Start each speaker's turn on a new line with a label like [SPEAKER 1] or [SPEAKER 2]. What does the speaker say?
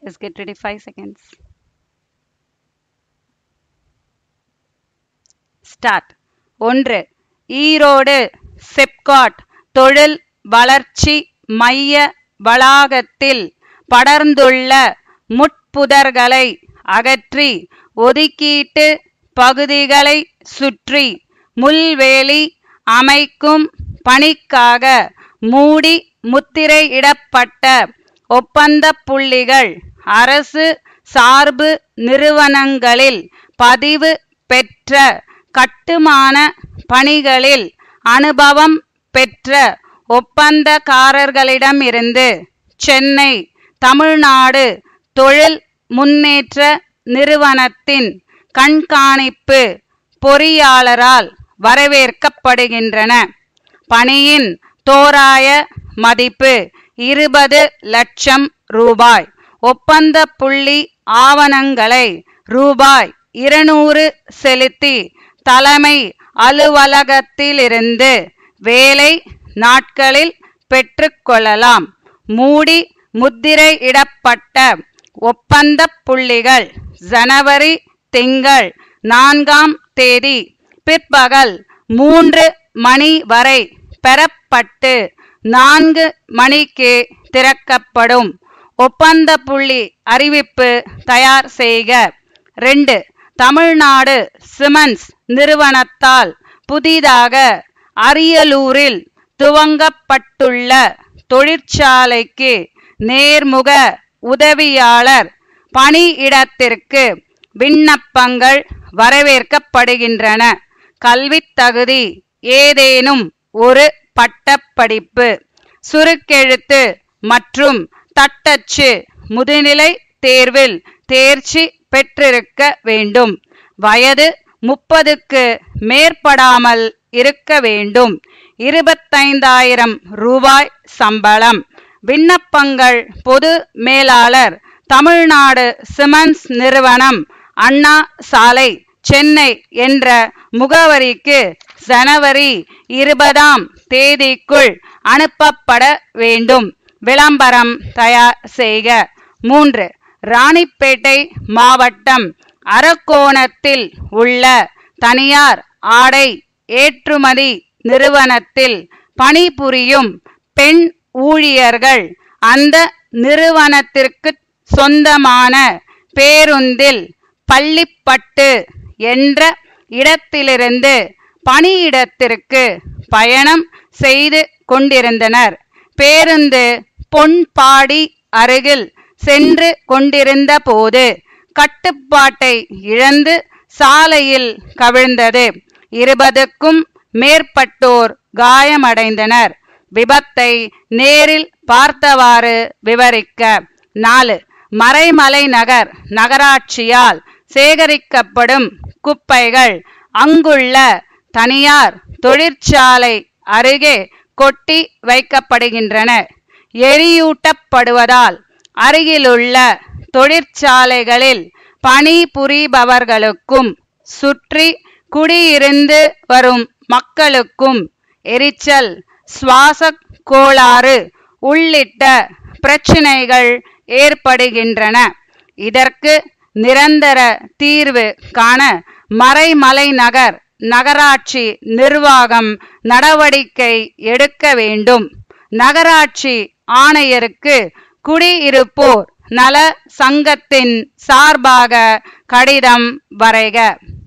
[SPEAKER 1] Let's get ready. Five seconds. Start. ஒன்று ஈரோடு செப்காட் தொழில் வளர்ச்சி மைய வளாகத்தில் படர்ந்துள்ள முட்புதர்களை அகற்றி ஒதுக்கீட்டு பகுதிகளை சுற்றி முள்வேலி அமைக்கும் பணிக்காக மூடி முத்திரையிடப்பட்ட ஒப்பந்த புள்ளிகள் அரசு சார்பு நிறுவனங்களில் பதிவு பெற்ற கட்டுமான பணிகளில் அனுபவம் பெற்ற ஒப்பந்தக்காரர்களிடமிருந்து சென்னை தமிழ்நாடு தொழில் முன்னேற்ற நிறுவனத்தின் கண்காணிப்பு பொறியாளரால் வரவேற்கப்படுகின்றன பணியின் தோராய மதிப்பு இருபது லட்சம் ரூபாய் ஒப்பந்த புள்ளி ஆவணங்களை ரூபாய் இருநூறு செலுத்தி தலைமை அலுவலகத்திலிருந்து வேலை நாட்களில் பெற்றுக்கொள்ளலாம் மூடி முத்திரையிடப்பட்ட ஒப்பந்த புள்ளிகள் ஜனவரி திங்கள் நான்காம் தேதி பிற்பகல் மூன்று மணி வரை பெறப்பட்டு நான்கு மணிக்கு திறக்கப்படும் ஒப்பந்த புள்ளி அறிவிப்பு தயார் செய்க ரெண்டு தமிழ்நாடு சிமெண்ட்ஸ் நிறுவனத்தால் புதிதாக அரியலூரில் துவங்கப்பட்டுள்ள தொழிற்சாலைக்கு நேர்முக உதவியாளர் பணியிடத்திற்கு விண்ணப்பங்கள் வரவேற்கப்படுகின்றன கல்வித் தகுதி ஏதேனும் ஒரு பட்டப்படிப்பு சுருக்கெழுத்து மற்றும் தட்டச்சு முதுநிலை தேர்வில் தேர்ச்சி பெற்றிருக்க வேண்டும் வயது முப்பதுக்கு மேற்படாமல் இருக்க வேண்டும் இருபத்தைந்தாயிரம் ரூபாய் சம்பளம் விண்ணப்பங்கள் பொது மேலாளர் தமிழ்நாடு சிமெண்ட்ஸ் நிறுவனம் அண்ணா சாலை சென்னை என்ற முகவரிக்கு ஜனவரி இருபதாம் தேதிக்குள் அனுப்பப்பட வேண்டும் விளம்பரம் தயார் செய்க மூன்று ராணிப்பேட்டை மாவட்டம் அரக்கோணத்தில் உள்ள தனியார் ஆடை ஏற்றுமதி நிறுவனத்தில் பணிபுரியும் பெண் ஊழியர்கள் அந்த நிறுவனத்திற்கு சொந்தமான பேருந்தில் பள்ளிப்பட்டு என்ற இடத்திலிருந்து பணியிடத்திற்கு பயணம் செய்து கொண்டிருந்தனர் பேருந்து பொன்பாடி அருகில் சென்று கொண்டிருந்த போது கட்டுப்பாட்டை இழந்து சாலையில் கவிழ்ந்தது இருபதுக்கும் மேற்பட்டோர் காயமடைந்தனர் விபத்தை நேரில் பார்த்தவாறு விவரிக்க நாலு மறைமலை நகர் நகராட்சியால் சேகரிக்கப்படும் குப்பைகள் அங்குள்ள தனியார் தொழிற்சாலை அருகே கொட்டி வைக்கப்படுகின்றன எரியூட்டப்படுவதால் அருகிலுள்ள தொழிற்சாலைகளில் பணிபுரிபவர்களுக்கும் சுற்றி குடியிருந்து வரும் மக்களுக்கும் எரிச்சல் சுவாச கோளாறு உள்ளிட்ட பிரச்சினைகள் ஏற்படுகின்றன இதற்கு நிரந்தர தீர்வு காண மறைமலை நகர் நகராட்சி நிர்வாகம் நடவடிக்கை எடுக்க வேண்டும் நகராட்சி ஆணையருக்கு குடியிருப்போர் நல சங்கத்தின் சார்பாக கடிதம் வரைக